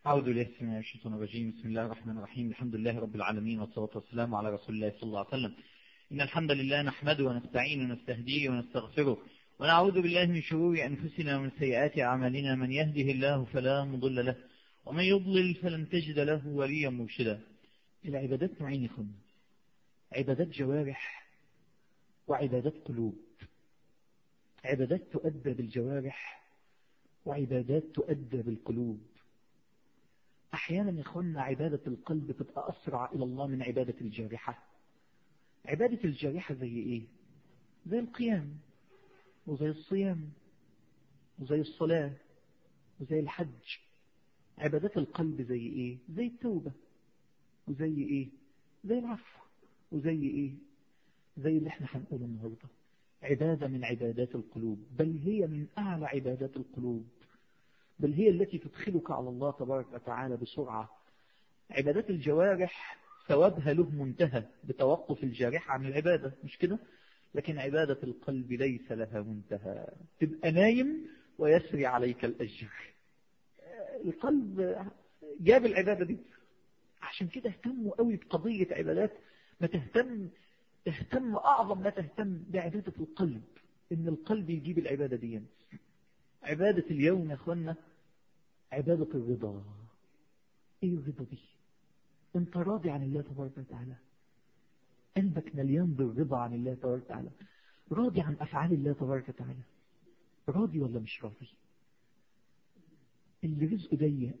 أعوذ بالله من الشيطان الرجيم بسم الله الرحمن الرحيم الحمد لله رب العالمين والصلاة والسلام على رسول الله صلى الله عليه وسلم إن الحمد لله نحمده ونستعين ونستهديه ونستغفره ونعوذ بالله من شرور أنفسنا ومن سيئات أعمالنا من يهده الله فلا مضل له ومن يضلل فلن تجد له وليا مرشدا العبادات نوعين يخن عبادات جوارح وعبادات قلوب عبادات تؤدى بالجوارح وعبادات تؤدى بالقلوب أحيانا يخن عبادة القلب تبقى أسرع إلى الله من عبادة الجارحة عبادة الجارحة زي إيه زي القيام وزي الصيام وزي الصلاة وزي الحج عبادات القلب زي إيه زي التوبة وزي إيه زي العفو وزي إيه زي اللي احنا هنقوله النهاردة عبادة من عبادات القلوب بل هي من أعلى عبادات القلوب بل هي التي تدخلك على الله تبارك وتعالى بسرعة عبادات الجوارح ثوابها له منتهى بتوقف الجارح عن العبادة مش كده لكن عبادة القلب ليس لها منتهى تبقى نايم ويسري عليك الأجر القلب جاب العبادة دي عشان كده اهتموا قوي بقضية عبادات ما تهتم تهتم أعظم ما تهتم بعبادة القلب إن القلب يجيب العبادة دي عبادة اليوم يا أخوانا عبادة الرضا إيه الرضا دي أنت راضي عن الله تبارك وتعالى قلبك مليان بالرضا عن الله تبارك وتعالى راضي عن أفعال الله تبارك وتعالى راضي ولا مش راضي اللي رزقه ضيق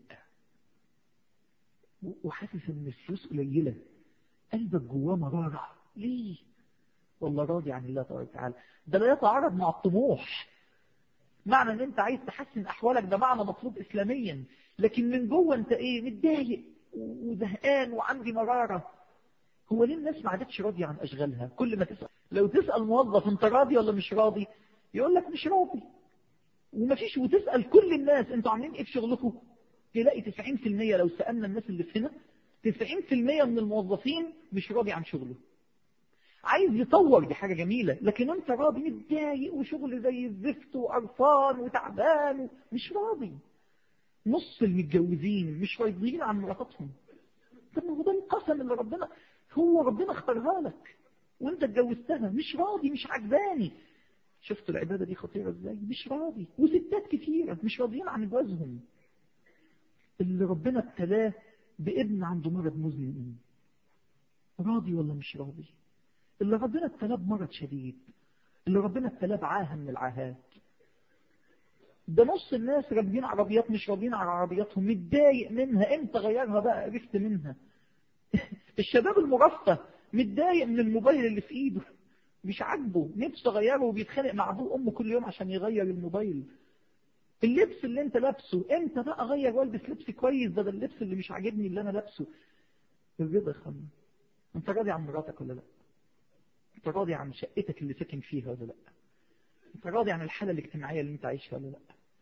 وحاسس ان الفلوس قليله قلبك جواه مراره ليه والله راضي عن الله تبارك وتعالى ده لا يتعارض مع الطموح معنى ان انت عايز تحسن احوالك ده معنى مطلوب اسلاميا لكن من جوه انت ايه متضايق وزهقان وعندي مراره هو ليه الناس ما عادتش راضيه عن اشغالها كل ما تسال لو تسال موظف انت راضي ولا مش راضي يقول لك مش راضي ومفيش وتسال كل الناس انتوا عاملين ايه في شغلكم تلاقي 90% لو سالنا الناس اللي في هنا 90% من الموظفين مش راضي عن شغله عايز يطور دي حاجة جميلة لكن انت راضي متضايق وشغل زي الزفت وقرفان وتعبان مش راضي نص المتجوزين مش راضيين عن مراتاتهم طب ما هو ده القسم اللي ربنا هو ربنا اختارها لك وانت اتجوزتها مش راضي مش عجباني شفتوا العبادة دي خطيرة ازاي مش راضي وستات كتيرة مش راضيين عن جوازهم اللي ربنا ابتلاه بابن عنده مرض مزمن راضي ولا مش راضي اللي ربنا ابتلاه بمرض شديد اللي ربنا ابتلاه بعاهة من العاهات ده نص الناس راكبين عربيات مش راضيين على عربياتهم متضايق منها امتى غيرها بقى عرفت منها الشباب المرفه متضايق من الموبايل اللي في ايده مش عاجبه نفسه غيره وبيتخانق مع ابوه وامه كل يوم عشان يغير الموبايل اللبس اللي انت لابسه امتى بقى اغير والبس لبس كويس ده, ده اللبس اللي مش عاجبني اللي انا لابسه الرضا يا خمس انت راضي عن مراتك ولا لا انت راضي عن شقتك اللي ساكن فيها ولا لا انت راضي عن الحالة الاجتماعية اللي انت عايشها ولا لا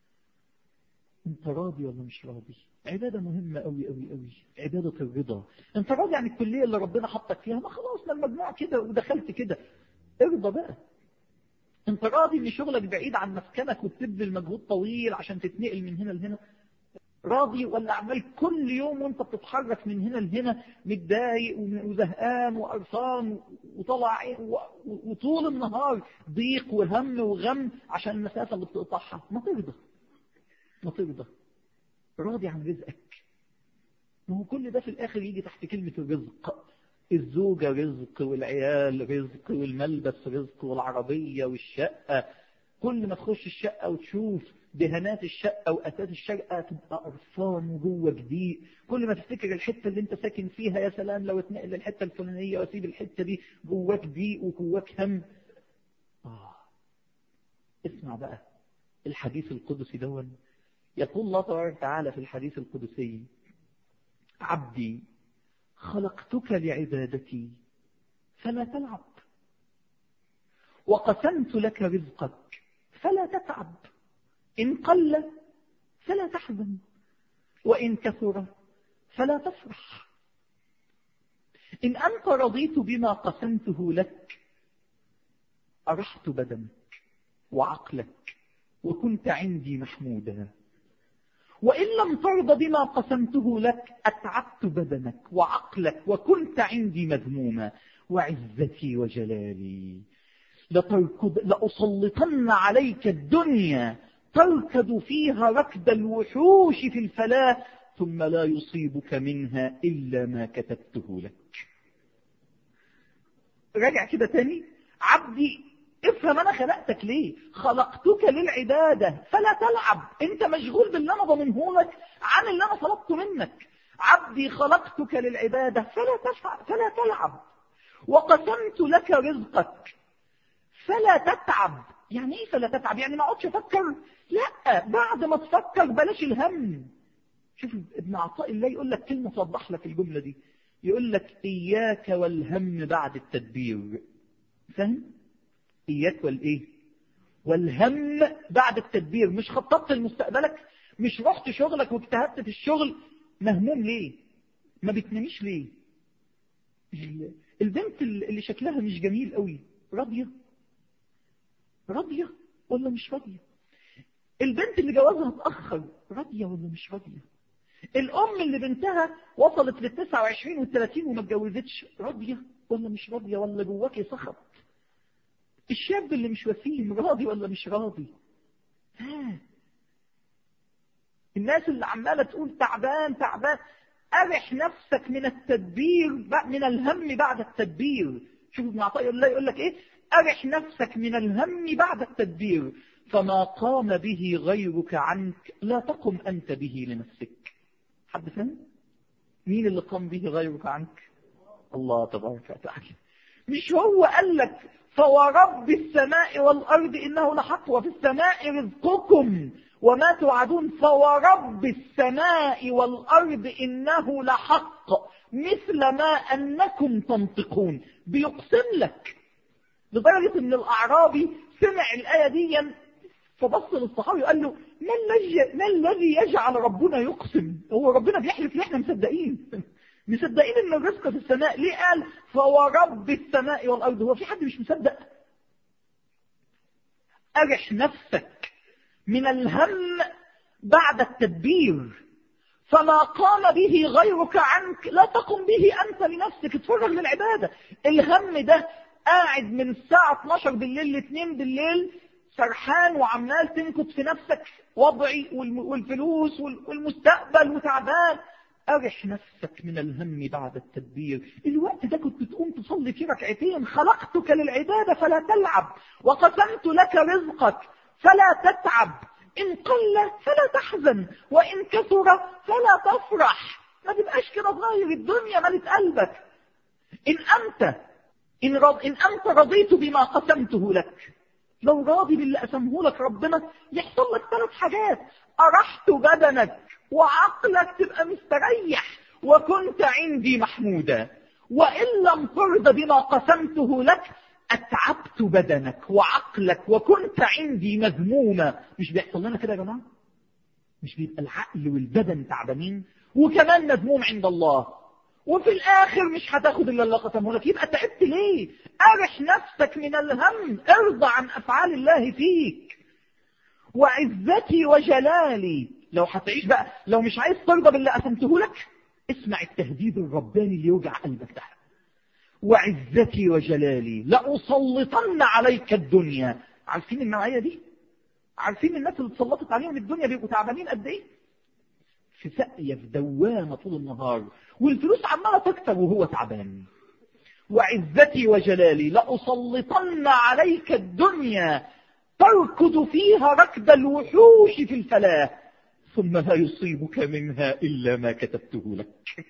انت راضي ولا مش راضي عبادة مهمة قوي قوي قوي عبادة الرضا انت راضي عن الكلية اللي ربنا حطك فيها ما خلاص ما المجموع كده ودخلت كده ارضى بقى انت راضي ان شغلك بعيد عن مسكنك وبتبذل مجهود طويل عشان تتنقل من هنا لهنا راضي ولا عمال كل يوم وانت بتتحرك من هنا لهنا متضايق وزهقان وقرفان وطلع عين وطول النهار ضيق وهم وغم عشان المسافة اللي بتقطعها ما ترضى ما ترضى راضي عن رزقك ما هو كل ده في الآخر يجي تحت كلمة الرزق الزوجة رزق والعيال رزق والملبس رزق والعربية والشقة كل ما تخش الشقة وتشوف دهانات الشقة وأساس الشقة تبقى قرفان وجوه جديد كل ما تفتكر الحتة اللي انت ساكن فيها يا سلام لو اتنقل للحتة الفلانية واسيب الحتة دي جواك ضيق وجواك هم آه. اسمع بقى الحديث القدسي دون يقول الله تبارك وتعالى في الحديث القدسي عبدي خلقتك لعبادتي فلا تلعب وقسمت لك رزقك فلا تتعب إن قل فلا تحزن وإن كثر فلا تفرح إن أنت رضيت بما قسمته لك أرحت بدنك وعقلك وكنت عندي محمودا وإن لم ترض بما قسمته لك أتعبت بدنك وعقلك وكنت عندي مذموما وعزتي وجلالي لتركض لأسلطن عليك الدنيا تركض فيها ركض الوحوش في الفلاة ثم لا يصيبك منها إلا ما كتبته لك راجع كده تاني عبدي افهم انا خلقتك ليه خلقتك للعبادة فلا تلعب انت مشغول باللي انا ضمنه لك عن اللي انا طلبته منك عبدي خلقتك للعبادة فلا تفعل فلا تلعب وقسمت لك رزقك فلا تتعب يعني ايه فلا تتعب يعني ما اقعدش افكر لا بعد ما تفكر بلاش الهم شوف ابن عطاء الله يقول لك كلمة توضح لك الجملة دي يقول لك إياك والهم بعد التدبير فاهم إياك والإيه والهم بعد التدبير مش خططت لمستقبلك مش رحت شغلك واجتهدت في الشغل مهموم ليه ما بتناميش ليه البنت اللي شكلها مش جميل قوي راضية راضية ولا مش راضية البنت اللي جوازها اتأخر راضية ولا مش راضية الأم اللي بنتها وصلت لل 29 وال 30 وما اتجوزتش راضية ولا مش راضية ولا جواكي سخط الشاب اللي مش وسيم راضي ولا مش راضي ها الناس اللي عمالة تقول تعبان تعبان أرح نفسك من التدبير من الهم بعد التدبير شوف ابن عطاء الله يقول لك ايه أرح نفسك من الهم بعد التدبير فما قام به غيرك عنك لا تقم أنت به لنفسك حد فهم مين اللي قام به غيرك عنك الله تبارك وتعالى مش هو قال لك فورب السماء والأرض إنه لحق وفي السماء رزقكم وما توعدون فورب السماء والأرض إنه لحق مثل ما أنكم تنطقون بيقسم لك لدرجة ان الأعرابي سمع الآية دي فبص للصحابي وقال له ما الذي ما الذي يجعل ربنا يقسم هو ربنا بيحلف ليه احنا مصدقين مصدقين ان الرزق في السماء ليه قال فورب السماء والارض هو في حد مش مصدق ارح نفسك من الهم بعد التدبير فما قام به غيرك عنك لا تقم به انت لنفسك اتفرغ للعباده الهم ده قاعد من الساعه 12 بالليل ل 2 بالليل سرحان وعمال تنكت في نفسك وضعي والفلوس والمستقبل وتعبان أرح نفسك من الهم بعد التدبير الوقت ده كنت تقوم تصلي فيه ركعتين خلقتك للعبادة فلا تلعب وقسمت لك رزقك فلا تتعب إن قل فلا تحزن وإن كثر فلا تفرح ما تبقاش كده صغير الدنيا ملت قلبك إن أنت إن, رض... إن أنت رضيت بما قسمته لك لو راضي باللي قسمه لك ربنا يحصل لك ثلاث حاجات أرحت بدنك وعقلك تبقى مستريح وكنت عندي محمودا وإن لم ترض بما قسمته لك أتعبت بدنك وعقلك وكنت عندي مذموما مش بيحصل لنا كده يا جماعة مش بيبقى العقل والبدن تعبانين وكمان مذموم عند الله وفي الآخر مش هتاخد إلا اللي قسمه لك يبقى تعبت ليه أرح نفسك من الهم ارضى عن أفعال الله فيك وعزتي وجلالي لو هتعيش بقى لو مش عايز ترضى باللي قسمته لك اسمع التهديد الرباني اللي يوجع قلبك ده وعزتي وجلالي لأسلطن عليك الدنيا عارفين النوعية دي عارفين الناس اللي اتسلطت عليهم الدنيا بيبقوا تعبانين قد ايه في سقية في دوامة طول النهار والفلوس عمالة تكتر وهو تعبان وعزتي وجلالي لأسلطن عليك الدنيا تركض فيها ركض الوحوش في الفلاة ثم لا يصيبك منها إلا ما كتبته لك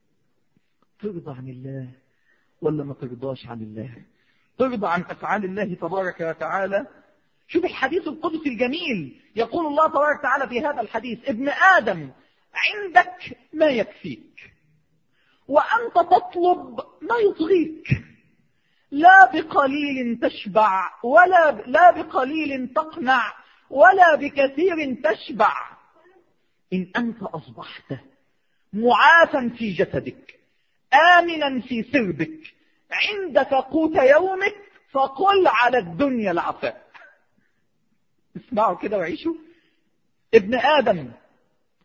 ترضى عن الله ولا ما ترضاش عن الله ترضى عن أفعال الله تبارك وتعالى شوف الحديث القدسي الجميل يقول الله تبارك وتعالى في هذا الحديث ابن آدم عندك ما يكفيك وأنت تطلب ما يطغيك لا بقليل تشبع ولا لا بقليل تقنع ولا بكثير تشبع إن أنت أصبحت معافا في جسدك آمنا في سربك عندك قوت يومك فقل على الدنيا العفاء اسمعوا كده وعيشوا ابن آدم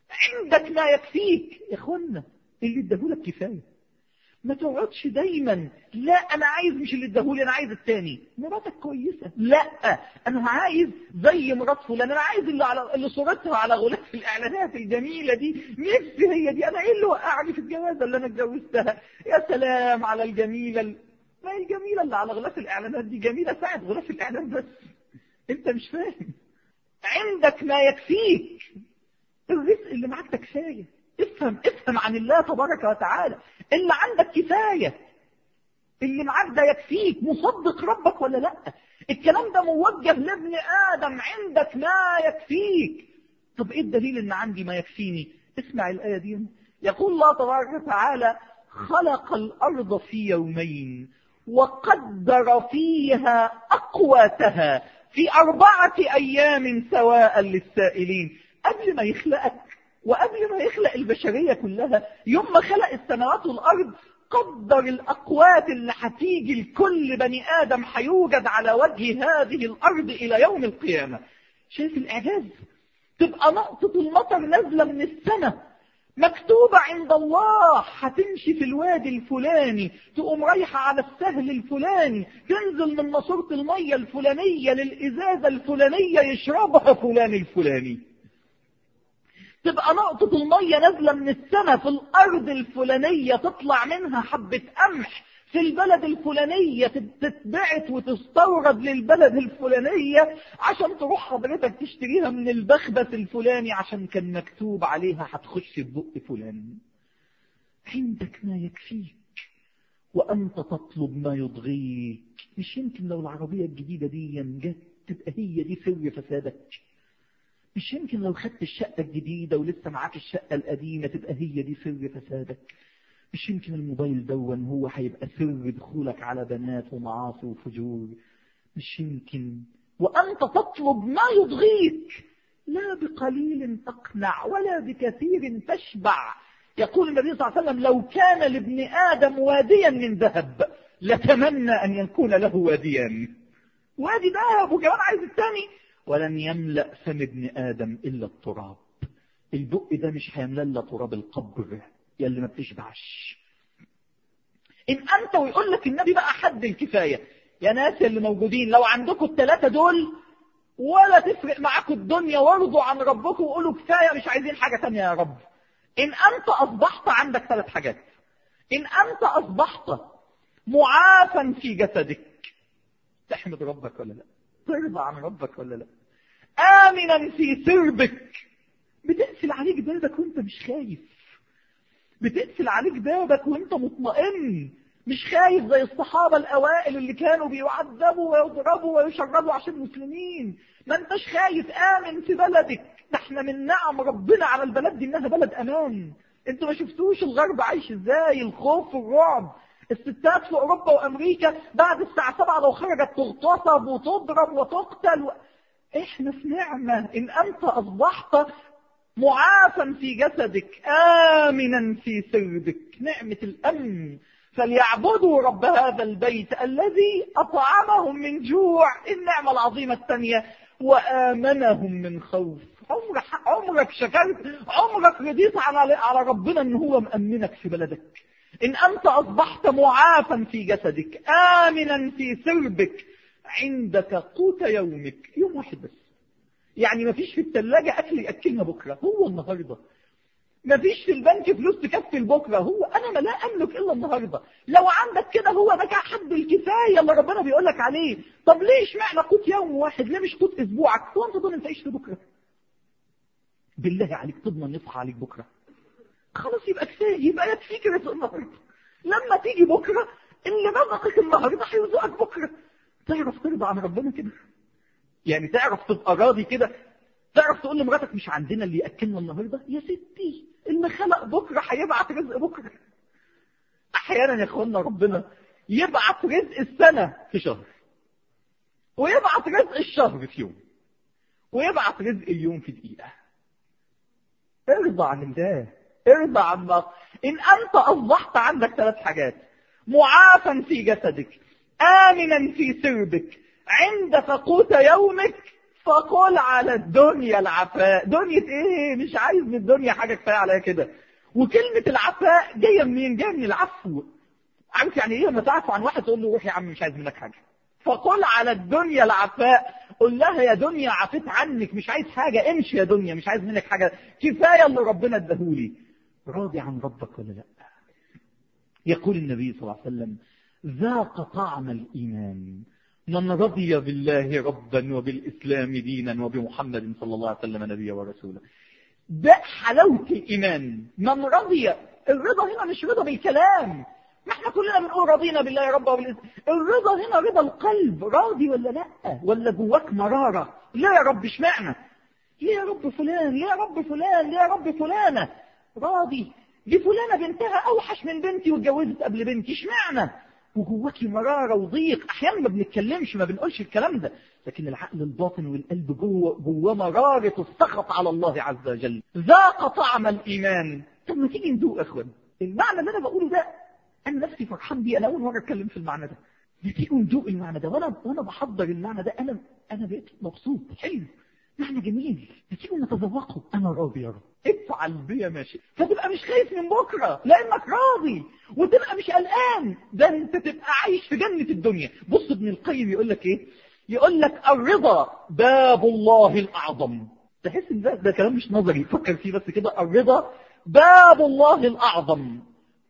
عندك ما يكفيك يا اخوانا اللي اداهولك كفايه ما تقعدش دايما لا انا عايز مش اللي اداهولي انا عايز التاني مراتك كويسه لا انا عايز زي مرات فلان انا عايز اللي على اللي صورتها على غلاف الاعلانات الجميله دي نفسي هي دي انا ايه اللي وقعني في الجوازه اللي انا اتجوزتها يا سلام على الجميله ال- ما هي الجميله اللي على غلاف الاعلانات دي جميله ساعه غلاف الاعلان بس انت مش فاهم عندك ما يكفيك الرزق اللي معاك ده كفايه افهم افهم عن الله تبارك وتعالى اللي عندك كفايه اللي معاك ده يكفيك مصدق ربك ولا لا الكلام ده موجه لابن ادم عندك ما يكفيك طب ايه الدليل ان عندي ما يكفيني اسمع الايه دي يقول الله تبارك وتعالى خلق الارض في يومين وقدر فيها اقواتها في اربعه ايام سواء للسائلين قبل ما يخلقك وقبل ما يخلق البشرية كلها يوم ما خلق السماوات والأرض قدر الأقوات اللي هتيجي لكل بني آدم هيوجد على وجه هذه الأرض إلى يوم القيامة شايف الإعجاز تبقى نقطة المطر نازلة من السماء مكتوبة عند الله هتمشي في الوادي الفلاني تقوم رايحة على السهل الفلاني تنزل من ماسورة المية الفلانية للإزازة الفلانية يشربها فلان الفلاني تبقى نقطة المية نازلة من السماء في الأرض الفلانية تطلع منها حبة قمح في البلد الفلانية تتبعت وتستورد للبلد الفلانية عشان تروح حضرتك تشتريها من البخبث الفلاني عشان كان مكتوب عليها هتخش في بق فلان عندك ما يكفيك وأنت تطلب ما يضغيك مش يمكن لو العربية الجديدة دي جت تبقى هي دي سر فسادك مش يمكن لو خدت الشقة الجديدة ولسه معاك الشقة القديمة تبقى هي دي سر فسادك مش يمكن الموبايل دون هو هيبقى سر دخولك على بنات ومعاصي وفجور مش يمكن وأنت تطلب ما يضغيك لا بقليل تقنع ولا بكثير تشبع يقول النبي صلى الله عليه وسلم لو كان لابن آدم واديا من ذهب لتمنى أن يكون له واديا وادي ذهب وكمان عايز الثاني ولن يملأ فم ابن آدم إلا التراب البق ده مش هيملأ إلا تراب القبر يا اللي ما بتشبعش إن أنت ويقول لك النبي بقى حد الكفاية يا ناس اللي موجودين لو عندكم الثلاثة دول ولا تفرق معاكم الدنيا وارضوا عن ربكم وقولوا كفاية مش عايزين حاجة تانية يا رب إن أنت أصبحت عندك ثلاث حاجات إن أنت أصبحت معافا في جسدك تحمد ربك ولا لا ترضى عن ربك ولا لا آمنا في سربك بتقفل عليك بابك وانت مش خايف بتقفل عليك بابك وانت مطمئن مش خايف زي الصحابة الأوائل اللي كانوا بيعذبوا ويضربوا ويشردوا عشان المسلمين ما انتش خايف آمن في بلدك ده احنا من نعم ربنا على البلد دي انها بلد أمان انتوا ما شفتوش الغرب عايش ازاي الخوف والرعب الستات في اوروبا وامريكا بعد الساعة 7 لو خرجت تغتصب وتضرب وتقتل و... احنا في نعمة ان انت اصبحت معافا في جسدك آمنا في سربك نعمة الأمن فليعبدوا رب هذا البيت الذي أطعمهم من جوع النعمة العظيمة الثانية وآمنهم من خوف عمرك عمرك شكرت عمرك رضيت على على ربنا ان هو مأمنك في بلدك ان انت اصبحت معافا في جسدك امنا في سربك عندك قوت يومك يوم واحد بس يعني ما فيش في الثلاجة اكل ياكلنا بكره هو النهارده ما فيش في البنك فلوس تكفي بكره هو انا ما لا املك الا النهارده لو عندك كده هو ده حد الكفايه اللي ربنا بيقول لك عليه طب ليه اشمعنى قوت يوم واحد ليه مش قوت اسبوعك هو انت ضامن تعيش لبكره بالله عليك تضمن يصحى عليك بكره خلاص يبقى كفايه يبقى يكفيك رزق النهارده لما تيجي بكره اللي رزقك النهارده هيرزقك بكره تعرف ترضى عن ربنا كده يعني تعرف تبقى راضي كده تعرف تقول لمراتك مش عندنا اللي ياكلنا النهارده يا ستي اللي خلق بكره هيبعت رزق بكره احيانا يا اخوانا ربنا يبعت رزق السنه في شهر ويبعت رزق الشهر في يوم ويبعت رزق اليوم في دقيقه ارضى عن الله ارضى عن الله ان انت اصبحت عندك ثلاث حاجات معافا في جسدك امنا في سربك عندك قوت يومك فقل على الدنيا العفاء دنيا ايه مش عايز من الدنيا حاجة كفاية عليها كده وكلمة العفاء جاية منين جاية من العفو عارف يعني ايه لما تعفو عن واحد تقول له روح يا عم مش عايز منك حاجة فقل على الدنيا العفاء قل لها يا دنيا عفيت عنك مش عايز حاجة امشي يا دنيا مش عايز منك حاجة كفاية اللي ربنا اداهولي راضي عن ربك ولا لا يقول النبي صلى الله عليه وسلم ذاق طعم الإيمان من رضي بالله ربا وبالإسلام دينا وبمحمد صلى الله عليه وسلم نبيا ورسولا ده حلاوة الإيمان من رضي الرضا هنا مش رضا بالكلام ما احنا كلنا بنقول رضينا بالله ربا وبالإسلام الرضا هنا رضا القلب راضي ولا لا ولا جواك مرارة لا يا رب اشمعنى ليه يا رب فلان ليه يا رب فلان ليه يا رب فلانة راضي دي فلانة بنتها أوحش من بنتي واتجوزت قبل بنتي اشمعنى وجواكي مرارة وضيق أحيانا ما بنتكلمش ما بنقولش الكلام ده لكن العقل الباطن والقلب جوه جوه مرارة السخط على الله عز وجل ذاق طعم الإيمان طب ما تيجي ندوق يا اخوان المعنى اللي أنا بقوله ده أنا نفسي فرحان بيه أنا أول مرة أتكلم في المعنى ده ما تيجي ندوق المعنى ده وأنا وأنا بحضر المعنى ده أنا أنا بقيت مبسوط حلو معنى جميل ما تيجي نتذوقه أنا راضي يا رب افعل بيا ما شئت فتبقى مش خايف من بكرة لأنك راضي وتبقى مش قلقان ده انت تبقى عايش في جنة الدنيا بص ابن القيم يقول لك ايه يقول لك الرضا باب الله الأعظم تحس ان ده, ده كلام مش نظري فكر فيه بس كده الرضا باب الله الأعظم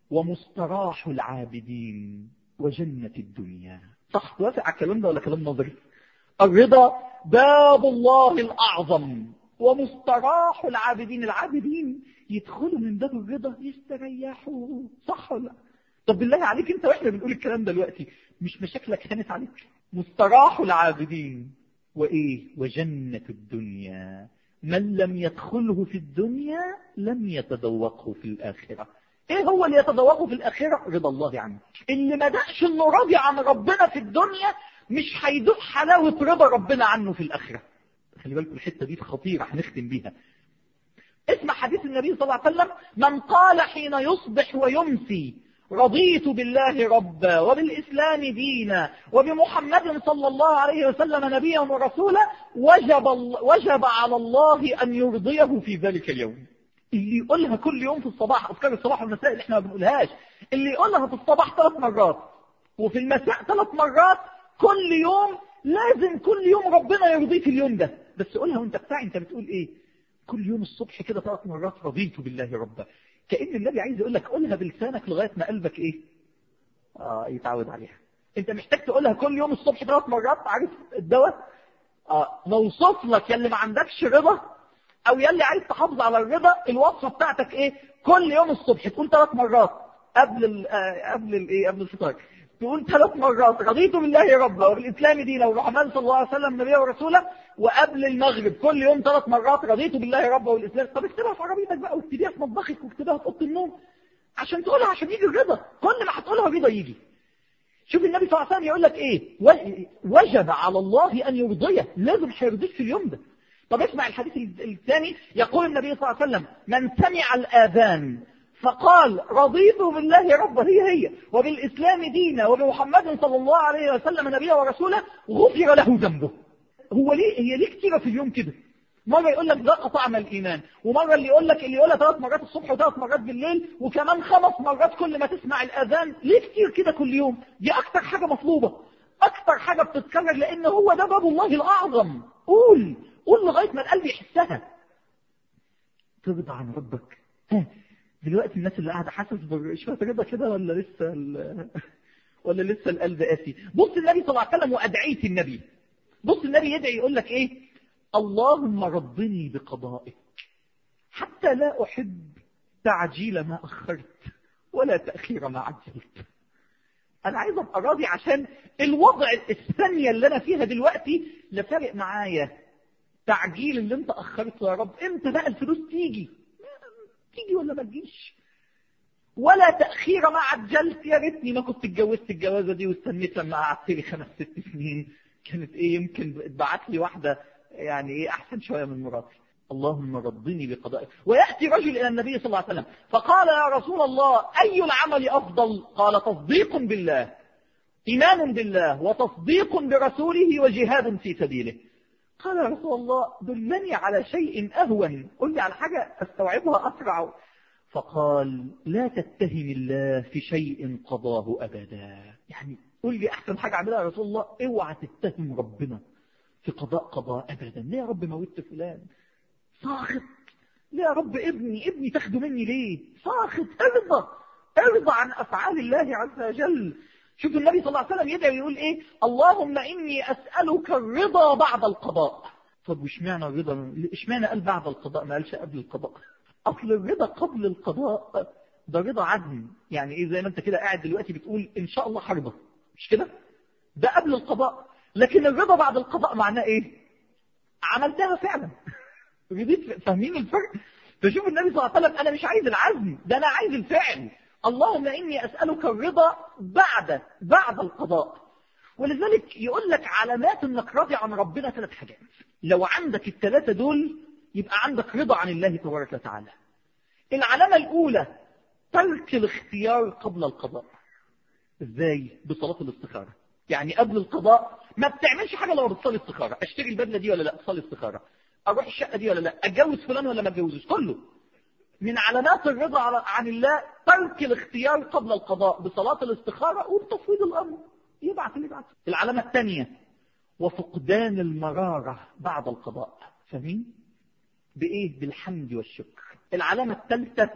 ومستراح العابدين وجنة الدنيا صح توافق على الكلام ده ولا كلام نظري الرضا باب الله الأعظم ومستراح العابدين العابدين يدخلوا من باب الرضا يستريحوا صح ولا طب بالله عليك انت واحنا بنقول الكلام ده دلوقتي مش مشاكلك هانت عليك مستراح العابدين وايه وجنة الدنيا من لم يدخله في الدنيا لم يتذوقه في الآخرة ايه هو اللي يتذوقه في الآخرة رضا الله عنه اللي ما دقش انه راضي عن ربنا في الدنيا مش هيدوق حلاوة رضا ربنا عنه في الآخرة خلي بالكم الحتة دي خطيرة هنختم بيها اسمع حديث النبي صلى الله عليه وسلم من قال حين يصبح ويمسي رضيت بالله ربا وبالإسلام دينا وبمحمد صلى الله عليه وسلم نبيا ورسولا وجب, وجب على الله أن يرضيه في ذلك اليوم اللي يقولها كل يوم في الصباح أذكار الصباح والمساء اللي احنا ما بنقولهاش اللي يقولها في الصباح ثلاث مرات وفي المساء ثلاث مرات كل يوم لازم كل يوم ربنا يرضيه في اليوم ده بس قولها وانت بتاعي انت بتقول ايه كل يوم الصبح كده ثلاث مرات رضيت بالله ربا كأن النبي عايز يقول لك قولها بلسانك لغاية ما قلبك ايه اه يتعود عليها انت محتاج تقولها كل يوم الصبح ثلاث مرات عارف الدواء اه موصف لك يلي ما عندكش رضا او يلي عايز تحافظ على الرضا الوصفة بتاعتك ايه كل يوم الصبح تقول ثلاث مرات قبل ال آه قبل الايه قبل الفطار تقول ثلاث مرات رضيت بالله ربا وبالإسلام دينا وبمحمد صلى الله عليه وسلم نبيا ورسولا وقبل المغرب كل يوم ثلاث مرات رضيت بالله ربا والإسلام طب اكتبها في عربيتك بقى واكتبيها في مطبخك واكتبها في أوضة النوم عشان تقولها عشان يجي الرضا كل ما هتقولها الرضا يجي شوف النبي صلى الله عليه وسلم يقول لك ايه وجب على الله أن يرضيه لازم هيرضيك في اليوم ده طب اسمع الحديث الثاني يقول النبي صلى الله عليه وسلم من سمع الآذان فقال رضيت بالله ربا هي هي وبالإسلام دينا وبمحمد صلى الله عليه وسلم نبيا ورسولا غفر له ذنبه هو ليه هي ليه كتيرة في اليوم كده مرة يقول لك ذاق طعم الإيمان ومرة اللي يقول لك اللي يقولها ثلاث مرات الصبح وثلاث مرات بالليل وكمان خمس مرات كل ما تسمع الأذان ليه كتير كده كل يوم دي أكتر حاجة مطلوبة أكتر حاجة بتتكرر لأن هو ده باب الله الأعظم قول قول لغاية ما القلب يحسها ترضى عن ربك ها دلوقتي الناس اللي قاعدة حاسس بشوية رضا كده ولا لسه ولا لسه القلب قاسي بص النبي صلى الله عليه وسلم وأدعية النبي بص النبي يدعي يقول لك ايه اللهم رضني بقضائك حتى لا أحب تعجيل ما أخرت ولا تأخير ما عجلت أنا عايز أبقى راضي عشان الوضع الثانية اللي أنا فيها دلوقتي لا فارق معايا تعجيل اللي أنت أخرته يا رب إمتى بقى الفلوس تيجي تيجي ولا ما تجيش ولا تأخير ما عجلت يا ريتني ما كنت اتجوزت الجوازة دي واستنيت لما قعدت لي خمس ست سنين كانت ايه يمكن اتبعت لي واحدة يعني ايه احسن شوية من مراتي اللهم رضني بقضائك ويأتي رجل إلى النبي صلى الله عليه وسلم فقال يا رسول الله أي العمل أفضل قال تصديق بالله إيمان بالله وتصديق برسوله وجهاد في سبيله قال يا رسول الله دلني على شيء أهون قل لي على حاجة أستوعبها أسرع فقال لا تتهم الله في شيء قضاه أبدا يعني قل لي أحسن حاجة أعملها يا رسول الله اوعى تتهم ربنا في قضاء قضاء أبدا ليه يا رب موت فلان ساخط ليه يا رب ابني ابني تاخده مني ليه ساخط ارضى ارضى عن أفعال الله عز وجل شوف النبي صلى الله عليه وسلم يدعي ويقول ايه اللهم اني اسالك الرضا بعد القضاء طب واشمعنى الرضا اشمعنى قال بعد القضاء ما قالش قبل القضاء اصل الرضا قبل القضاء ده رضا عدم يعني ايه زي ما انت كده قاعد دلوقتي بتقول ان شاء الله حربة مش كده ده قبل القضاء لكن الرضا بعد القضاء معناه ايه عملتها فعلا رضيت فاهمين الفرق فشوف النبي صلى الله عليه وسلم انا مش عايز العزم ده انا عايز الفعل اللهم إني أسألك الرضا بعد بعد القضاء ولذلك يقول لك علامات انك راضي عن ربنا ثلاث حاجات لو عندك الثلاثة دول يبقى عندك رضا عن الله تبارك وتعالى العلامة الأولى ترك الاختيار قبل القضاء ازاي بصلاة الاستخارة يعني قبل القضاء ما بتعملش حاجة لو بتصلي استخارة اشتري البدلة دي ولا لا اصلي استخارة اروح الشقة دي ولا لا اتجوز فلان ولا ما اتجوزش كله من علامات الرضا عن الله ترك الاختيار قبل القضاء بصلاة الاستخارة وبتفويض الأمر يبعث اللي يبعث العلامة الثانية وفقدان المرارة بعد القضاء فاهمين؟ بإيه؟ بالحمد والشكر العلامة الثالثة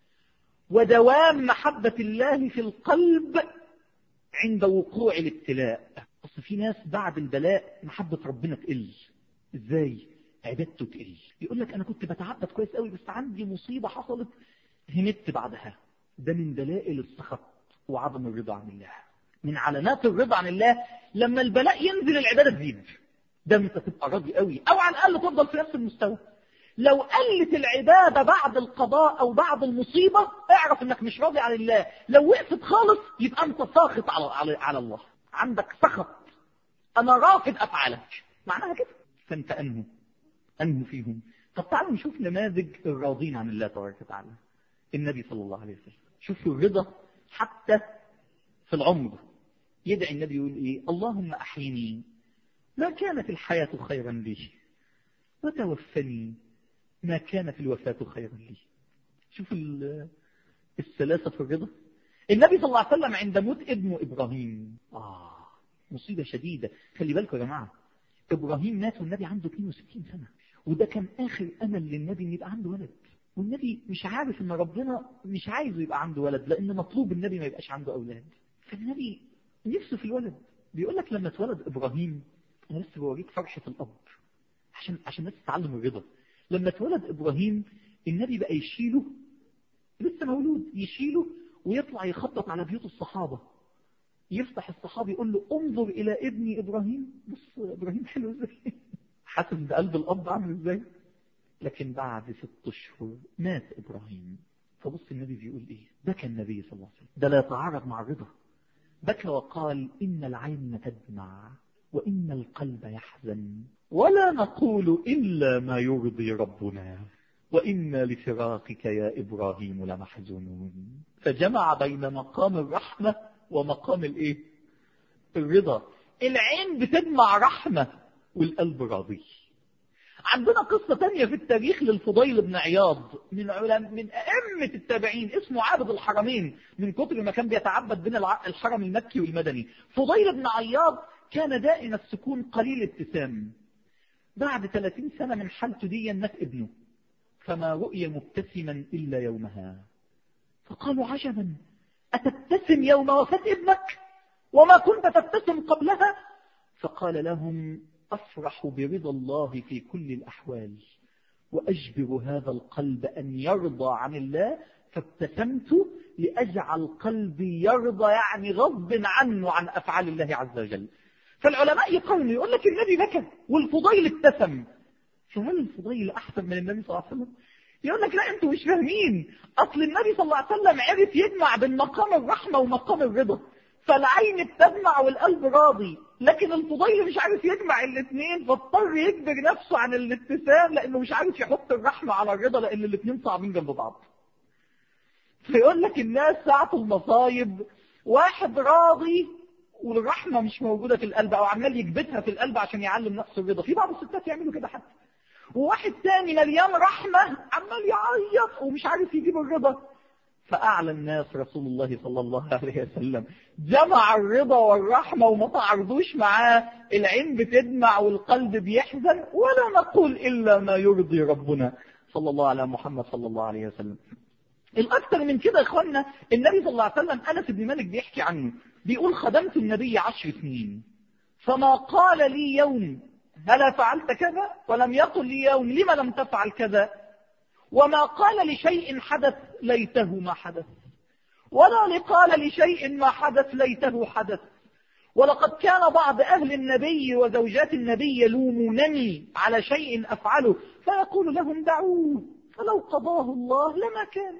ودوام محبة الله في القلب عند وقوع الابتلاء أصل في ناس بعد البلاء محبة ربنا تقل إزاي؟ عبادته تقل يقول لك أنا كنت بتعبد كويس قوي بس عندي مصيبة حصلت همت بعدها ده من دلائل السخط وعدم الرضا عن الله من علامات الرضا عن الله لما البلاء ينزل العبادة تزيد ده انت تبقى راضي قوي او على الاقل تفضل في نفس المستوى لو قلت العبادة بعد القضاء او بعد المصيبة اعرف انك مش راضي عن الله لو وقفت خالص يبقى انت ساخط على, على, على الله عندك سخط انا رافض افعالك معناها كده فانت انهو انهو فيهم طب تعالوا نشوف نماذج الراضين عن الله تبارك وتعالى النبي صلى الله عليه وسلم شوفوا الرضا حتى في العمر يدعي النبي يقول ايه اللهم احيني ما كانت الحياة خيرا لي وتوفني ما كانت الوفاة خيرا لي شوف السلاسة في الرضا النبي صلى الله عليه وسلم عند موت ابنه إبراهيم آه مصيبة شديدة خلي بالكم يا جماعة إبراهيم مات والنبي عنده 62 سنة وده كان آخر أمل للنبي إن يبقى عنده ولد والنبي مش عارف ان ربنا مش عايزه يبقى عنده ولد لان مطلوب النبي ما يبقاش عنده اولاد فالنبي نفسه في الولد بيقول لك لما اتولد ابراهيم انا لسه بوريك فرحه الاب عشان عشان الناس تتعلم الرضا لما اتولد ابراهيم النبي بقى يشيله لسه مولود يشيله ويطلع يخطط على بيوت الصحابه يفتح الصحابي يقول له انظر الى ابني ابراهيم بص ابراهيم حلو ازاي حاسس بقلب الاب عامل ازاي لكن بعد ست اشهر مات ابراهيم فبص النبي بيقول ايه بكى النبي صلى الله عليه وسلم ده لا يتعارض مع الرضا بكى وقال ان العين تدمع وان القلب يحزن ولا نقول الا ما يرضي ربنا وإنا لفراقك يا إبراهيم لمحزونون فجمع بين مقام الرحمة ومقام الإيه؟ الرضا العين بتدمع رحمة والقلب راضي عندنا قصة تانية في التاريخ للفضيل بن عياض من علم من أئمة التابعين اسمه عابد الحرمين من كتر ما كان بيتعبد بين الحرم المكي والمدني فضيل بن عياض كان دائم السكون قليل ابتسام بعد 30 سنة من حالته دي مات ابنه فما رؤي مبتسما إلا يومها فقالوا عجبا أتبتسم يوم وفاة ابنك وما كنت تبتسم قبلها فقال لهم أفرح برضا الله في كل الأحوال وأجبر هذا القلب أن يرضى عن الله فابتسمت لأجعل قلبي يرضى يعني غضب عنه عن أفعال الله عز وجل فالعلماء يقولون يقول لك النبي بكى والفضيل ابتسم فهل الفضيل أحسن من النبي صلى الله عليه وسلم يقول لك لا انتوا مش فاهمين أصل النبي صلى الله عليه وسلم عرف يجمع بين مقام الرحمة ومقام الرضا فالعين بتدمع والقلب راضي لكن الفضيل مش عارف يجمع الاثنين فاضطر يجبر نفسه عن الابتسام لانه مش عارف يحط الرحمة على الرضا لان الاثنين صعبين جنب بعض فيقول لك الناس ساعة المصايب واحد راضي والرحمة مش موجودة في القلب أو عمال يكبتها في القلب عشان يعلم نفسه الرضا في بعض الستات يعملوا كده حتى وواحد تاني مليان رحمة عمال يعيط ومش عارف يجيب الرضا فأعلى الناس رسول الله صلى الله عليه وسلم جمع الرضا والرحمة وما تعرضوش معاه العين بتدمع والقلب بيحزن ولا نقول إلا ما يرضي ربنا صلى الله على محمد صلى الله عليه وسلم الأكثر من كده يا إخوانا النبي صلى الله عليه وسلم أنس بن مالك بيحكي عنه بيقول خدمت النبي عشر سنين فما قال لي يوم هلا فعلت كذا ولم يقل لي يوم لما لم تفعل كذا وما قال لشيء حدث ليته ما حدث ولا لقال لشيء ما حدث ليته حدث ولقد كان بعض أهل النبي وزوجات النبي يلومونني على شيء أفعله فيقول لهم دعوه فلو قضاه الله لما كان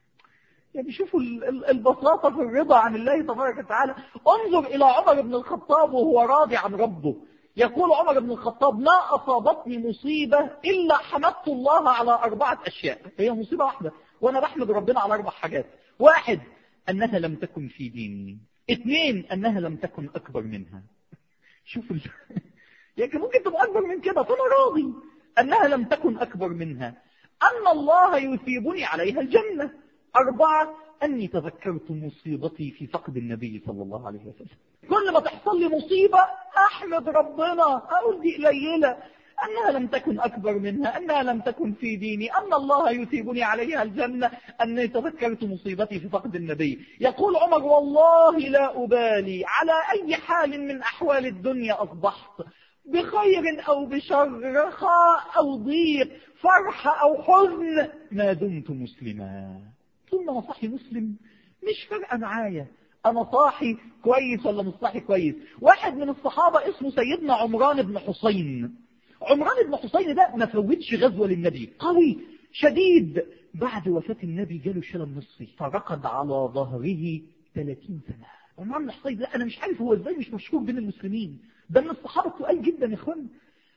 يعني شوفوا البساطة في الرضا عن الله تبارك وتعالى انظر إلى عمر بن الخطاب وهو راضي عن ربه يقول عمر بن الخطاب ما أصابتني مصيبة إلا حمدت الله على أربعة أشياء هي مصيبة واحدة وأنا بحمد ربنا على أربع حاجات واحد أنها لم تكن في ديني اثنين أنها لم تكن أكبر منها شوفوا ال... يعني ممكن تبقى أكبر من كده فأنا راضي أنها لم تكن أكبر منها أن الله يثيبني عليها الجنة أربعة أني تذكرت مصيبتي في فقد النبي صلى الله عليه وسلم كل ما تحصل لي مصيبة أحمد ربنا أقول دي قليلة أنها لم تكن أكبر منها أنها لم تكن في ديني أن الله يثيبني عليها الجنة أني تذكرت مصيبتي في فقد النبي يقول عمر والله لا أبالي على أي حال من أحوال الدنيا أصبحت بخير أو بشر رخاء أو ضيق فرح أو حزن ما دمت مسلما طول ما صاحي مسلم مش فارقة معايا أنا صاحي كويس ولا مش صاحي كويس واحد من الصحابة اسمه سيدنا عمران بن حسين عمران بن حسين ده ما فوتش غزوة للنبي قوي شديد بعد وفاة النبي جاله شلل نصفي فرقد على ظهره 30 سنة عمران بن حسين ده أنا مش عارف هو إزاي مش مشهور بين المسلمين ده من الصحابة التقال جدا يا إخوان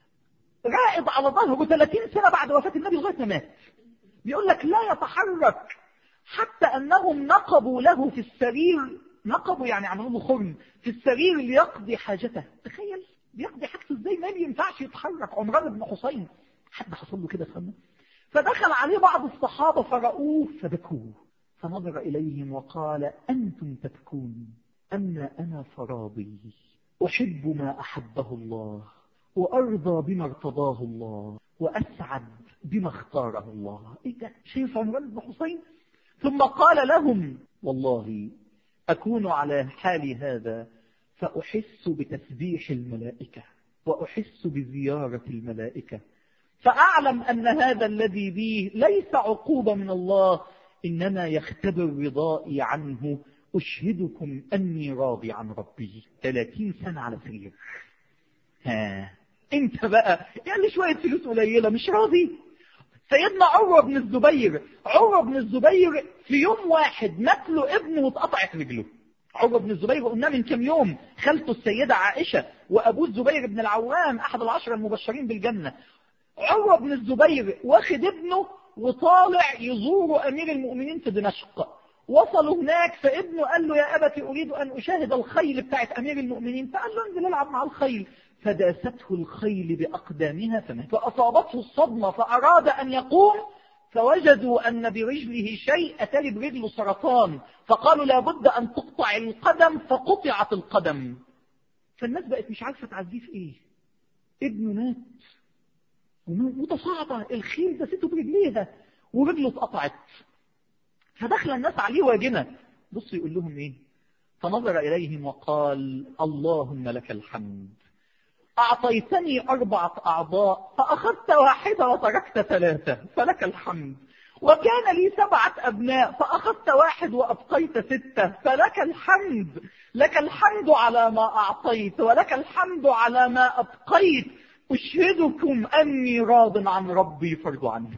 رائد على ظهره 30 سنة بعد وفاة النبي لغاية ما مات بيقول لك لا يتحرك حتى أنهم نقبوا له في السرير نقبوا يعني عملوا له خرم في السرير ليقضي حاجته تخيل بيقضي حاجته ازاي ما ينفعش يتحرك عمران بن حسين حد حصل له كده فهمه فدخل عليه بعض الصحابة فرأوه فبكوه فنظر إليهم وقال أنتم تبكون أما أنا فراضي أحب ما أحبه الله وأرضى بما ارتضاه الله وأسعد بما اختاره الله إيه ده شايف عمران بن حسين ثم قال لهم والله أكون على حال هذا فأحس بتسبيح الملائكة وأحس بزيارة الملائكة فأعلم أن هذا الذي بي ليس عقوبة من الله إنما يختبر رضائي عنه أشهدكم أني راضي عن ربي 30 سنة على سرير ها انت بقى يعني شوية فلوس قليلة مش راضي سيدنا عروة بن الزبير عروة بن الزبير في يوم واحد مات له ابنه واتقطعت رجله عروة بن الزبير قلنا من كم يوم خالته السيدة عائشة وأبوه الزبير بن العوام أحد العشرة المبشرين بالجنة عروة بن الزبير واخد ابنه وطالع يزور أمير المؤمنين في دمشق وصلوا هناك فابنه قال له يا أبت أريد أن أشاهد الخيل بتاعت أمير المؤمنين فقال له انزل العب مع الخيل فداسته الخيل بأقدامها فمات فأصابته الصدمة فأراد أن يقوم فوجدوا أن برجله شيء أتى برجله سرطان فقالوا لابد أن تقطع القدم فقطعت القدم فالناس بقت مش عارفة تعزيه في إيه ابنه مات متصاعدة الخيل دسته برجليها ورجله اتقطعت فدخل الناس عليه واجنة بص يقول لهم ايه فنظر إليهم وقال اللهم لك الحمد أعطيتني أربعة أعضاء فأخذت واحدة وتركت ثلاثة فلك الحمد وكان لي سبعة أبناء فأخذت واحد وأبقيت ستة فلك الحمد لك الحمد على ما أعطيت ولك الحمد على ما أبقيت أشهدكم أني راض عن ربي فرض عنه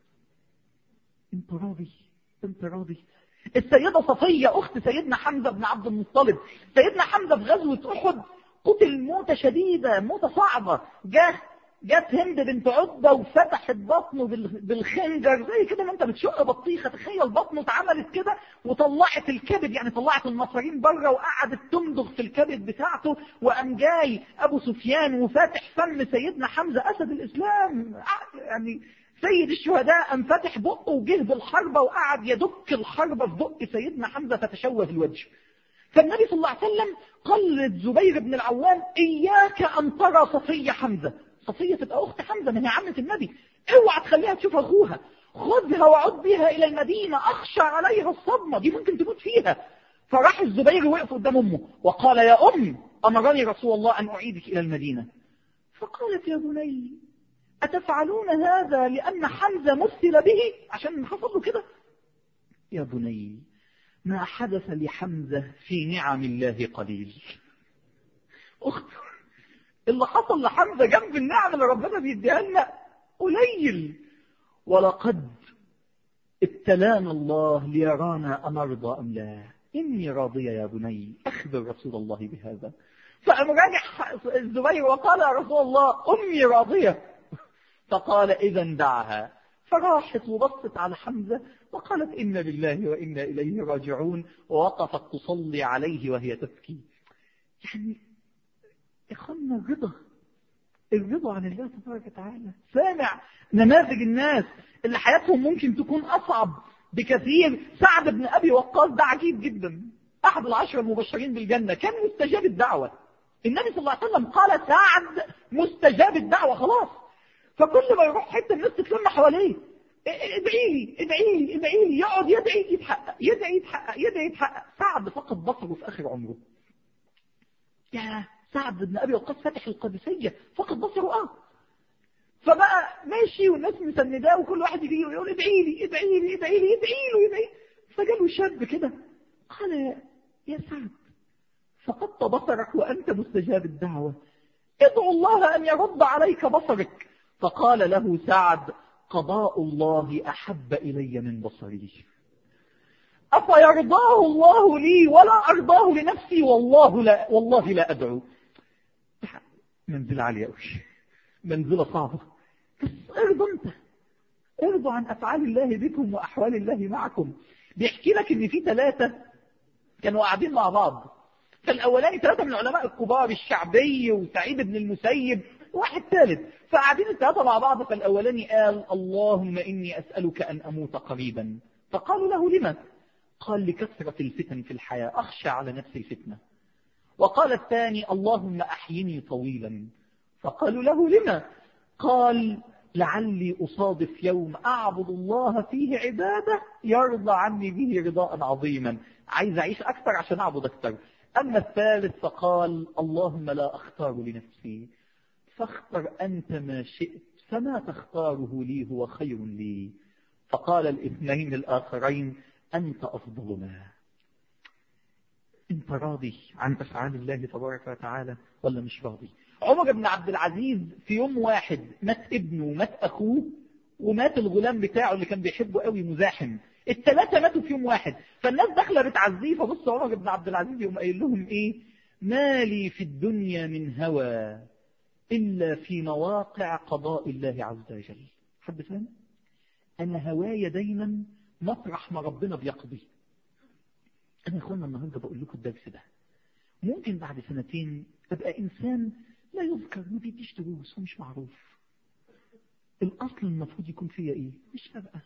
أنت راضي أنت راضي السيدة صفية أخت سيدنا حمزة بن عبد المطلب سيدنا حمزة في غزوة أحد قتل موتة شديدة موتة صعبة جاه جت هند بنت عتبة وفتحت بطنه بالخنجر زي كده ما انت بتشق بطيخة تخيل بطنه اتعملت كده وطلعت الكبد يعني طلعت المصارين بره وقعدت تمضغ في الكبد بتاعته وقام جاي ابو سفيان وفاتح فم سيدنا حمزة اسد الاسلام يعني سيد الشهداء قام فاتح بقه وجه بالحربة وقعد يدك الحربة في بق سيدنا حمزة فتشوه الوجه فالنبي صلى الله عليه وسلم قال للزبير بن العوام إياك أن ترى صفية حمزة صفية تبقى أخت حمزة ما هي عمة النبي اوعى تخليها تشوف أخوها خذها وعد بها إلى المدينة أخشى عليها الصدمة دي ممكن تموت فيها فراح الزبير وقف قدام أمه وقال يا أم أمرني رسول الله أن أعيدك إلى المدينة فقالت يا بني أتفعلون هذا لأن حمزة مثل به عشان حصل له كده يا بني ما حدث لحمزة في نعم الله قليل أخت اللي حصل لحمزة جنب النعم اللي ربنا بيديها لنا قليل ولقد ابتلانا الله ليرانا أنرضى أم لا إني راضية يا بني أخبر رسول الله بهذا فقام راجع الزبير وقال يا رسول الله أمي راضية فقال إذا دعها فراحت وبصت على حمزة وقالت إنا لله وإنا إليه راجعون ووقفت تصلي عليه وهي تبكي يعني إخوانا الرضا الرضا عن الله تبارك وتعالى سامع نماذج الناس اللي حياتهم ممكن تكون أصعب بكثير سعد بن أبي وقاص ده عجيب جدا أحد العشر المبشرين بالجنة كان مستجاب الدعوة النبي صلى الله عليه وسلم قال سعد مستجاب الدعوة خلاص فكل ما يروح حتة الناس تتلم حواليه ادعي لي ادعي لي ادعي لي يقعد يدعي يتحقق يدعي يتحقق يدعي يتحقق سعد فقد بصره في آخر عمره يا سعد بن أبي وقاص فتح القادسية فقد بصره اه فبقى ماشي والناس مسنداه وكل واحد يجي ويقول ادعي لي ادعي لي ادعي لي ادعي له ادعي فجاله شاب كده قال يا سعد فقدت بصرك وأنت مستجاب الدعوة ادعو الله أن يرد عليك بصرك فقال له سعد قضاء الله أحب إلي من بصري أفيرضاه الله لي ولا أرضاه لنفسي والله لا, والله لا أدعو منزلة عالية قوي منزلة صعبة بس ارضوا انت ارضوا عن أفعال الله بكم وأحوال الله معكم بيحكي لك ان في ثلاثة كانوا قاعدين مع بعض فالأولاني ثلاثة من العلماء الكبار الشعبي وسعيد بن المسيب واحد ثالث فقاعدين الثلاثة مع بعض فالأولاني قال اللهم إني أسألك أن أموت قريبا فقالوا له لما قال لكثرة الفتن في الحياة أخشى على نفسي الفتنة وقال الثاني اللهم أحيني طويلا فقالوا له لما قال لعلي أصادف يوم أعبد الله فيه عبادة يرضى عني به رضاء عظيما عايز أعيش أكثر عشان أعبد أكثر أما الثالث فقال اللهم لا أختار لنفسي فاختر أنت ما شئت فما تختاره لي هو خير لي فقال الاثنين الآخرين أنت أفضلنا أنت راضي عن أفعال الله تبارك وتعالى ولا مش راضي عمر بن عبد العزيز في يوم واحد مات ابنه ومات أخوه ومات الغلام بتاعه اللي كان بيحبه قوي مزاحم الثلاثة ماتوا في يوم واحد فالناس داخله بتعزيه فبص عمر بن عبد العزيز يقوم قايل لهم ايه ما لي في الدنيا من هوى إلا في مواقع قضاء الله عز وجل حد فاهم أنا هوايا دايما مطرح ما ربنا بيقضي أنا يا إخوانا النهاردة بقول لكم الدرس ده ممكن بعد سنتين أبقى إنسان لا يذكر ما بيديش دروس ومش معروف الأصل المفروض يكون فيا إيه مش فارقة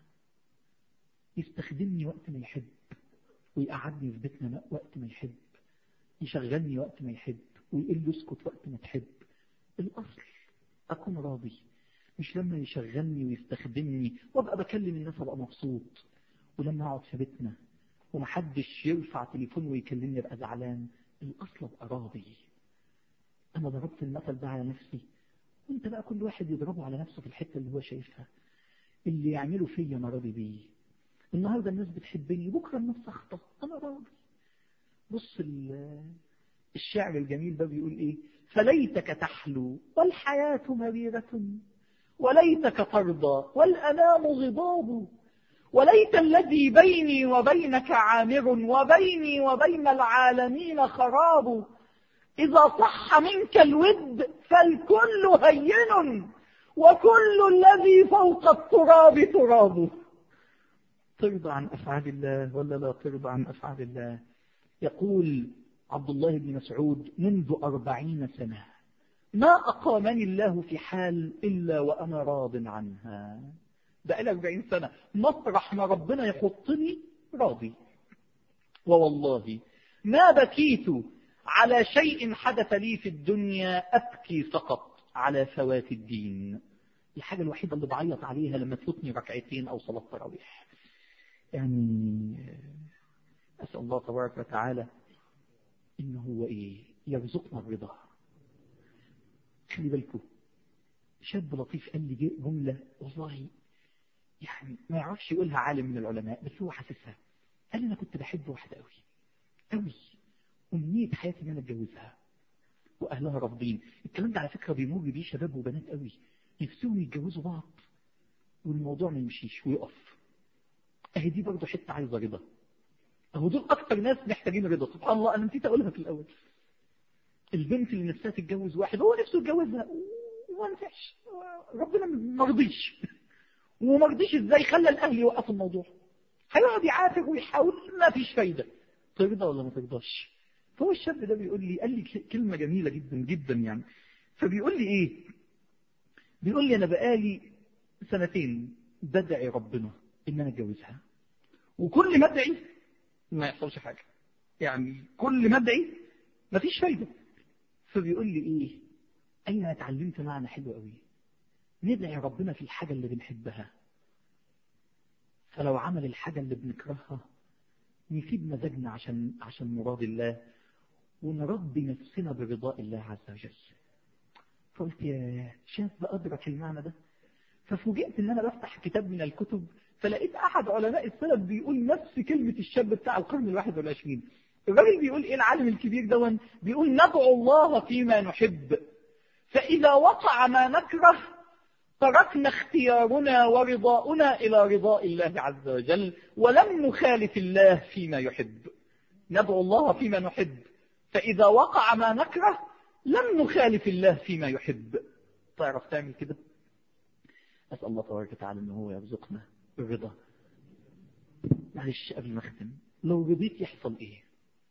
يستخدمني وقت ما يحب ويقعدني في بيتنا وقت ما يحب يشغلني وقت ما يحب ويقول له اسكت وقت ما تحب الأصل أكون راضي مش لما يشغلني ويستخدمني وابقى بكلم الناس ابقى مبسوط ولما اقعد في بيتنا ومحدش يرفع تليفون ويكلمني ابقى زعلان الاصل ابقى راضي انا ضربت المثل ده على نفسي وانت بقى كل واحد يضربه على نفسه في الحته اللي هو شايفها اللي يعمله فيا انا راضي بيه النهارده الناس بتحبني بكره الناس سخطه انا راضي بص الشعر الجميل ده بيقول ايه فليتك تحلو والحياة مريرة وليتك ترضى والأنام غضاب وليت الذي بيني وبينك عامر وبيني وبين العالمين خراب إذا صح منك الود فالكل هين وكل الذي فوق التراب ترابه ترضى عن أفعال الله ولا لا ترضى عن أفعال الله يقول عبد الله بن مسعود منذ أربعين سنة ما أقامني الله في حال إلا وأنا راض عنها بقى أربعين سنة مطرح ما ربنا يحطني راضي ووالله ما بكيت على شيء حدث لي في الدنيا أبكي فقط على فوات الدين الحاجة الوحيدة اللي بعيط عليها لما تفوتني ركعتين أو صلاة تراويح يعني أسأل الله تبارك وتعالى إنه هو إيه يرزقنا الرضا خلي بالكم شاب لطيف قال لي جملة والله يعني ما يعرفش يقولها عالم من العلماء بس هو حاسسها قال لي أنا كنت بحب واحدة قوي قوي أمنية حياتي إن أنا أتجوزها وأهلها رافضين الكلام ده على فكرة بيمر بيه شباب وبنات قوي نفسهم يتجوزوا بعض والموضوع ما يمشيش ويقف اهي دي برضه حته عايزه رضا اهو دول اكتر ناس محتاجين رضا سبحان الله انا نسيت اقولها في الاول البنت اللي نفسها تتجوز واحد هو نفسه يتجوزها وما نفعش ربنا ما رضيش وما رضيش ازاي خلى الاهل يوقفوا الموضوع هيقعد يعافر ويحاول ما فيش فايده ترضى ولا ما ترضاش فهو الشاب ده بيقول لي قال لي كلمه جميله جدا جدا يعني فبيقول لي ايه بيقول لي انا بقالي سنتين بدعي ربنا ان انا اتجوزها وكل ما ادعي ما يحصلش حاجه يعني كل ما ادعي مفيش فايده فبيقول لي ايه انا اتعلمت معنى حلو قوي ندعي ربنا في الحاجه اللي بنحبها فلو عمل الحاجه اللي بنكرهها نسيب مزاجنا عشان عشان مراد الله ونربي نفسنا برضاء الله عز وجل فقلت يا شاف بأدرك المعنى ده ففوجئت ان انا بفتح كتاب من الكتب فلقيت احد علماء السلف بيقول نفس كلمة الشاب بتاع القرن الواحد والعشرين الراجل بيقول ايه العالم الكبير دون بيقول ندعو الله فيما نحب فاذا وقع ما نكره تركنا اختيارنا ورضاؤنا الى رضاء الله عز وجل ولم نخالف الله فيما يحب ندعو الله فيما نحب فاذا وقع ما نكره لم نخالف الله فيما يحب تعرف تعمل كده أسأل الله تبارك وتعالى أنه هو يرزقنا الرضا معلش قبل ما أختم لو رضيت يحصل إيه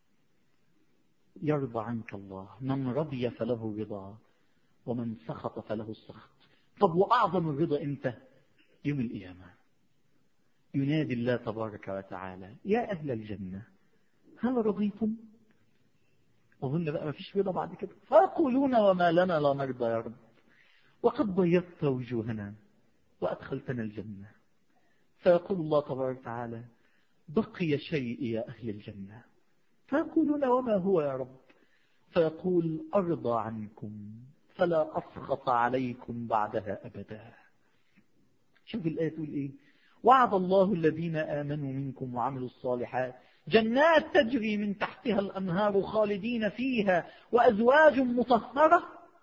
يرضى عنك الله من رضي فله رضا ومن سخط فله السخط طب وأعظم الرضا إمتى يوم القيامة ينادي الله تبارك وتعالى يا أهل الجنة هل رضيتم أظن بقى ما فيش رضا بعد كده فيقولون وما لنا لا نرضى يا رب وقد بيضت وجوهنا وأدخلتنا الجنة فيقول الله تبارك وتعالى بقي شيء يا أهل الجنة فيقولون وما هو يا رب فيقول أرضى عنكم فلا أسخط عليكم بعدها أبدا شوف الآية تقول إيه وعد الله الذين آمنوا منكم وعملوا الصالحات جنات تجري من تحتها الأنهار خالدين فيها وأزواج مطهرة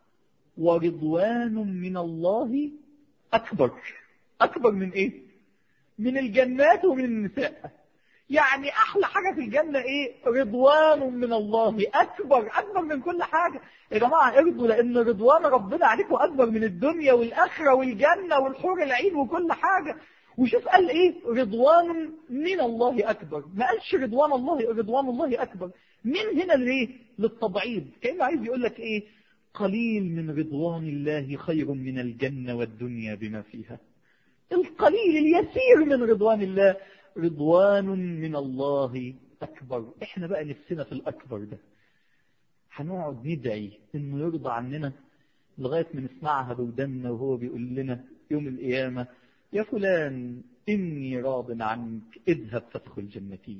ورضوان من الله أكبر أكبر من إيه من الجنات ومن النساء يعني أحلى حاجة في الجنة إيه رضوان من الله أكبر أكبر من كل حاجة يا جماعة ارضوا لأن رضوان ربنا عليكم أكبر من الدنيا والآخرة والجنة والحور العين وكل حاجة وشوف قال ايه رضوان من الله اكبر ما قالش رضوان الله رضوان الله اكبر من هنا ليه للتبعيض كانه عايز يقول لك ايه قليل من رضوان الله خير من الجنه والدنيا بما فيها القليل اليسير من رضوان الله رضوان من الله اكبر احنا بقى نفسنا في الاكبر ده هنقعد ندعي انه يرضى عننا لغايه ما نسمعها بودنا وهو بيقول لنا يوم القيامه يا فلان إني راض عنك اذهب فادخل جنتي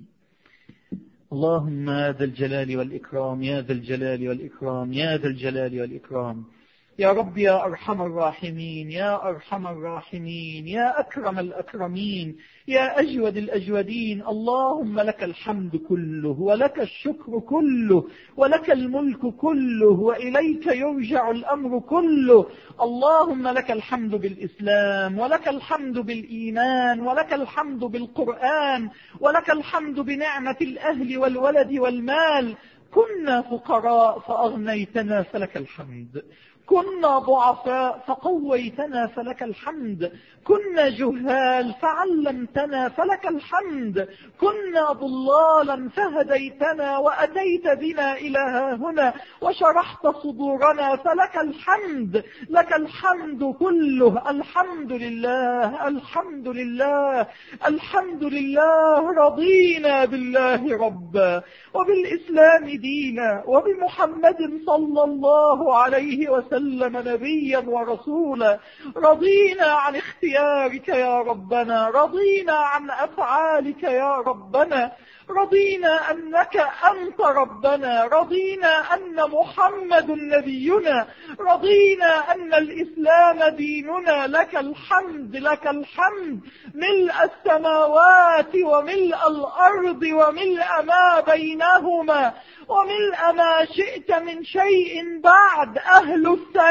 اللهم يا ذا الجلال والإكرام يا ذا الجلال والإكرام يا ذا الجلال والإكرام يا رب يا أرحم الراحمين يا أرحم الراحمين يا أكرم الأكرمين يا أجود الأجودين اللهم لك الحمد كله ولك الشكر كله ولك الملك كله وإليك يرجع الأمر كله اللهم لك الحمد بالإسلام ولك الحمد بالإيمان ولك الحمد بالقرآن ولك الحمد بنعمة الأهل والولد والمال كنا فقراء فأغنيتنا فلك الحمد كنا ضعفاء فقويتنا فلك الحمد كنا جهال فعلمتنا فلك الحمد كنا ضلالا فهديتنا وأتيت بنا إلى هنا وشرحت صدورنا فلك الحمد لك الحمد كله الحمد لله الحمد لله الحمد لله رضينا بالله ربا وبالإسلام دينا وبمحمد صلى الله عليه وسلم نبيا ورسولا رضينا عن اختيارك يا ربنا رضينا عن أفعالك يا ربنا رضينا أنك أنت ربنا رضينا أن محمد نبينا رضينا أن الإسلام ديننا لك الحمد لك الحمد ملء السماوات وملء الأرض وملء ما بينهما وملء ما شئت من شيء بعد أهل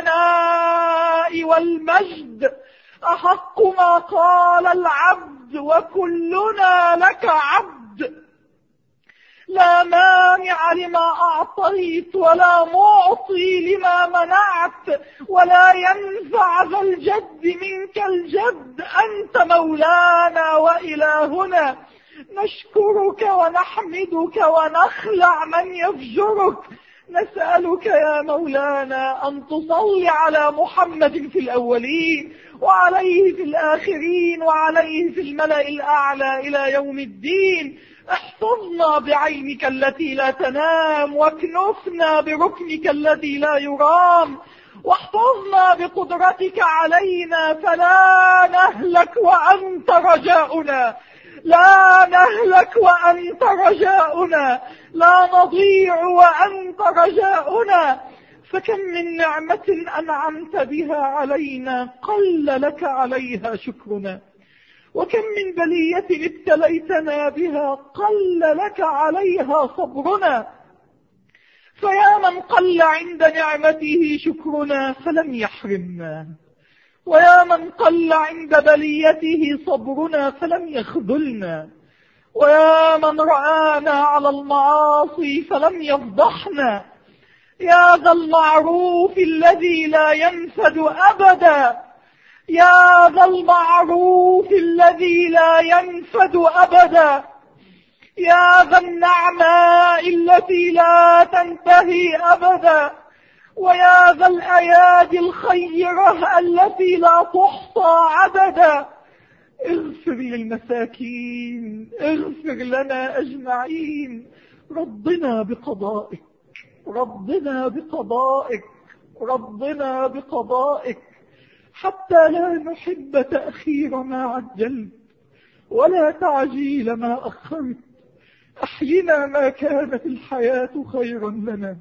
الثناء والمجد أحق ما قال العبد وكلنا لك عبد لا مانع لما أعطيت ولا معطي لما منعت ولا ينفع ذا الجد منك الجد أنت مولانا وإلهنا نشكرك ونحمدك ونخلع من يفجرك نسألك يا مولانا أن تصلي على محمد في الأولين وعليه في الآخرين وعليه في الملأ الأعلى إلى يوم الدين احفظنا بعينك التي لا تنام واكنفنا بركنك الذي لا يرام واحفظنا بقدرتك علينا فلا نهلك وأنت رجاؤنا لا نهلك وأنت رجاؤنا لا نضيع وأنت رجاؤنا فكم من نعمة أنعمت بها علينا قل لك عليها شكرنا وكم من بلية ابتليتنا بها قل لك عليها صبرنا فيا من قل عند نعمته شكرنا فلم يحرمنا ويا من قل عند بليته صبرنا فلم يخذلنا ويا من رآنا على المعاصي فلم يفضحنا يا ذا المعروف الذي لا ينفد أبدا يا ذا المعروف الذي لا ينفد أبدا يا ذا النعماء التي لا تنتهي أبدا ويا ذا الأيادي الخيرة التي لا تحصى عددا اغفر للمساكين اغفر لنا أجمعين ربنا بقضائك ربنا بقضائك ربنا بقضائك حتى لا نحب تأخير ما عجلت ولا تعجيل ما أخرت أحينا ما كانت الحياة خيرا لنا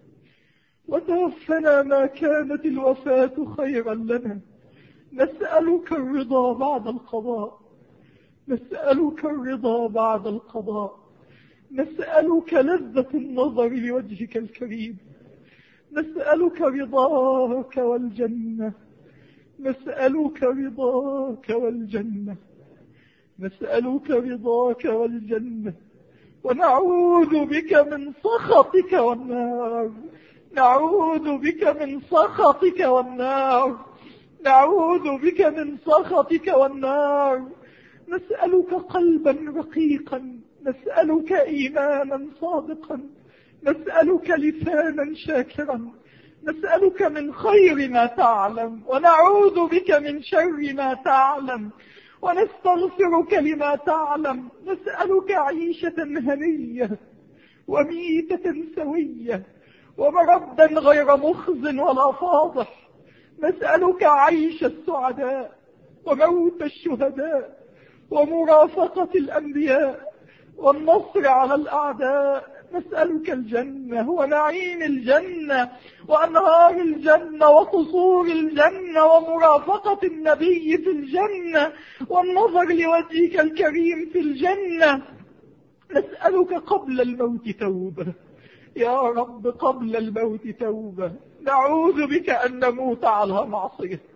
وتوفنا ما كانت الوفاة خيرا لنا نسألك الرضا بعد القضاء نسألك الرضا بعد القضاء نسألك لذة النظر لوجهك الكريم نسألك رضاك والجنة نسألك رضاك والجنة نسألك رضاك والجنة ونعوذ بك من سخطك والنار نعوذ بك من سخطك والنار نعوذ بك من سخطك والنار نسألك قلبا رقيقا نسألك إيمانا صادقا نسألك لسانا شاكرا نسألك من خير ما تعلم ونعوذ بك من شر ما تعلم ونستغفرك لما تعلم نسألك عيشة هنية وميتة سوية ومردا غير مخز ولا فاضح نسألك عيش السعداء وموت الشهداء ومرافقة الأنبياء والنصر على الأعداء نسألك الجنة ونعيم الجنة وأنهار الجنة وقصور الجنة ومرافقة النبي في الجنة والنظر لوجهك الكريم في الجنة نسألك قبل الموت توبة يا رب قبل الموت توبة نعوذ بك أن نموت على معصية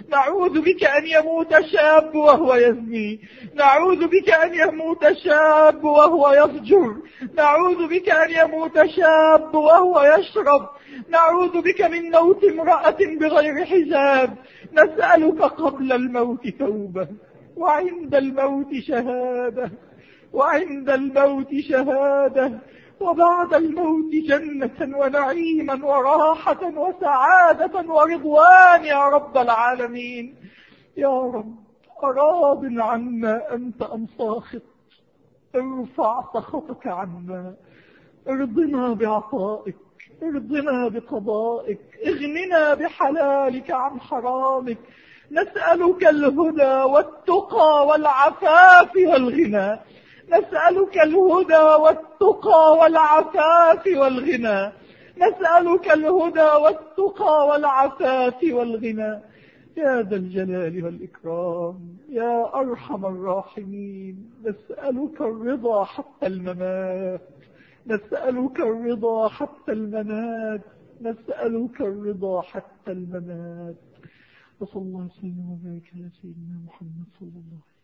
نعوذ بك أن يموت شاب وهو يزني نعوذ بك أن يموت شاب وهو يفجر نعوذ بك أن يموت شاب وهو يشرب نعوذ بك من موت امرأة بغير حجاب نسألك قبل الموت توبة وعند الموت شهادة وعند الموت شهادة وبعد الموت جنة ونعيما وراحة وسعادة ورضوان يا رب العالمين يا رب أراض عنا أنت أم ساخط ارفع سخطك عنا ارضنا بعطائك ارضنا بقضائك اغننا بحلالك عن حرامك نسألك الهدى والتقى والعفاف والغنى نسألك الهدى والتقى والعفاف والغنى نسألك الهدى والتقى والعفاف والغنى يا ذا الجلال والإكرام يا أرحم الراحمين نسألك الرضا حتى الممات نسألك الرضا حتى الممات نسألك الرضا حتى الممات وصلى الله وسلم وبارك على سيدنا محمد صلى الله عليه وسلم